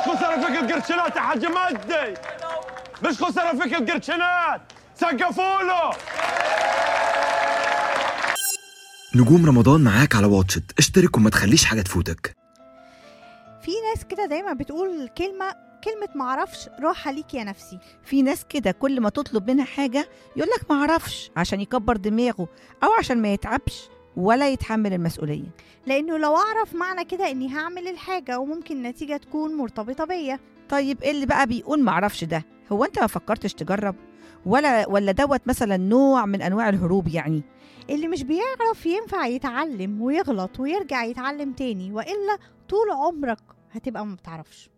خسارة فيك القرشنات يا حاج مجدي مش خسارة فيك القرشنات سقفوا له نجوم رمضان معاك على واتشت اشترك وما تخليش حاجة تفوتك في ناس كده دايما بتقول كلمة كلمة معرفش راحة ليك يا نفسي في ناس كده كل ما تطلب منها حاجة يقولك معرفش عشان يكبر دماغه أو عشان ما يتعبش ولا يتحمل المسؤولية لأنه لو أعرف معنى كده إني هعمل الحاجة وممكن النتيجة تكون مرتبطة بيا طيب إيه اللي بقى بيقول معرفش ده هو أنت ما فكرتش تجرب ولا ولا دوت مثلا نوع من أنواع الهروب يعني اللي مش بيعرف ينفع يتعلم ويغلط ويرجع يتعلم تاني وإلا طول عمرك هتبقى ما بتعرفش